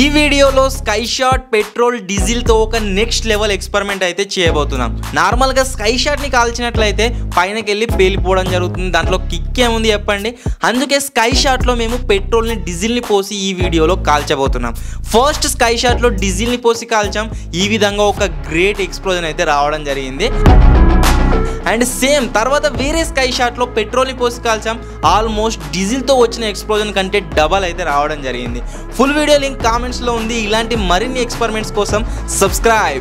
వీడియోలో sky shot petrol డీజిల్తో ఒక next level experiment అయితే చేయబోతున్నాం నార్మల్గా స్కై షాట్ని కాల్చినట్లయితే పైనకి వెళ్ళి పేలిపోవడం జరుగుతుంది దాంట్లో కిక్ ఏముంది చెప్పండి అందుకే స్కై షాట్లో మేము పెట్రోల్ని డీజిల్ని పోసి ఈ వీడియోలో కాల్చబోతున్నాం ఫస్ట్ స్కై షాట్లో డీజిల్ని పోసి కాల్చాం ఈ విధంగా ఒక గ్రేట్ ఎక్స్ప్లోజన్ అయితే రావడం జరిగింది అండ్ సేమ్ తర్వాత వేరే స్కై షాట్లో పెట్రోల్ని పోసి కాల్చాం ఆల్మోస్ట్ డీజిల్తో వచ్చిన ఎక్స్ప్లోజన్ కంటే డబల్ అయితే రావడం జరిగింది ఫుల్ వీడియో లింక్ కామెంట్స్లో ఉంది ఇలాంటి మరిన్ని ఎక్స్పెరిమెంట్స్ కోసం సబ్స్క్రైబ్